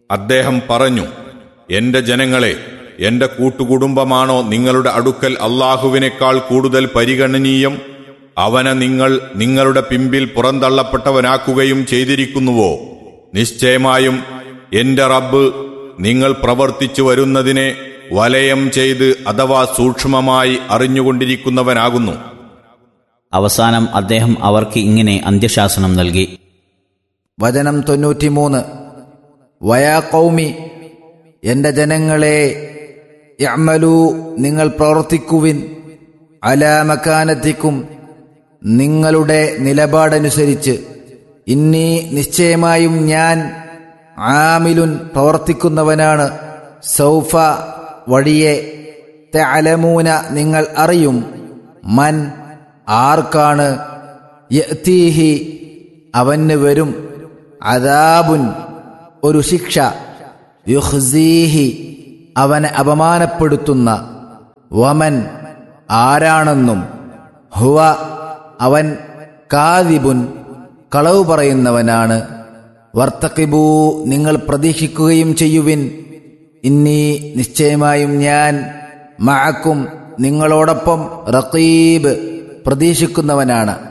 അദ്ദേഹം പറഞ്ഞു എന്റെ ജനങ്ങളെ എന്റെ കൂട്ടുകുടുംബമാണോ നിങ്ങളുടെ അടുക്കൽ അള്ളാഹുവിനേക്കാൾ കൂടുതൽ പരിഗണനീയം അവനെ നിങ്ങൾ നിങ്ങളുടെ പിമ്പിൽ പുറന്തള്ളപ്പെട്ടവനാക്കുകയും ചെയ്തിരിക്കുന്നുവോ നിശ്ചയമായും എന്റെ റബ്ബ് നിങ്ങൾ പ്രവർത്തിച്ചു വരുന്നതിനെ വലയം ചെയ്ത് അഥവാ സൂക്ഷ്മമായി അറിഞ്ഞുകൊണ്ടിരിക്കുന്നവനാകുന്നു അവസാനം അദ്ദേഹം അവർക്ക് ഇങ്ങനെ അന്ത്യശാസനം നൽകി വചനം തൊണ്ണൂറ്റിമൂന്ന് വയാ കൗമി എന്റെ ജനങ്ങളെ യഅ്മലൂ നിങ്ങൾ പ്രവർത്തിക്കുവിൻ അലാമക്കാനത്തിക്കും നിങ്ങളുടെ നിലപാടനുസരിച്ച് ഇന്നീ നിശ്ചയമായും ഞാൻ ആമിലുൻ പ്രവർത്തിക്കുന്നവനാണ് സൗഫ വഴിയെ തലമൂന നിങ്ങൾ അറിയും മൻ ആർക്കാണ് യഅ്തീഹി അവന് വരും അദാബുൻ ഒരു ശിക്ഷ യുഹ്സീഹി അവനെ അപമാനപ്പെടുത്തുന്ന വമൻ ആരാണെന്നും ഹുവ അവൻ കാതിബുൻ കളവ് പറയുന്നവനാണ് വർത്തക്കിബൂ നിങ്ങൾ പ്രതീക്ഷിക്കുകയും ചെയ്യുവിൻ ഇന്നീ നിശ്ചയമായും ഞാൻ മഅക്കും നിങ്ങളോടൊപ്പം റഖീബ് പ്രതീക്ഷിക്കുന്നവനാണ്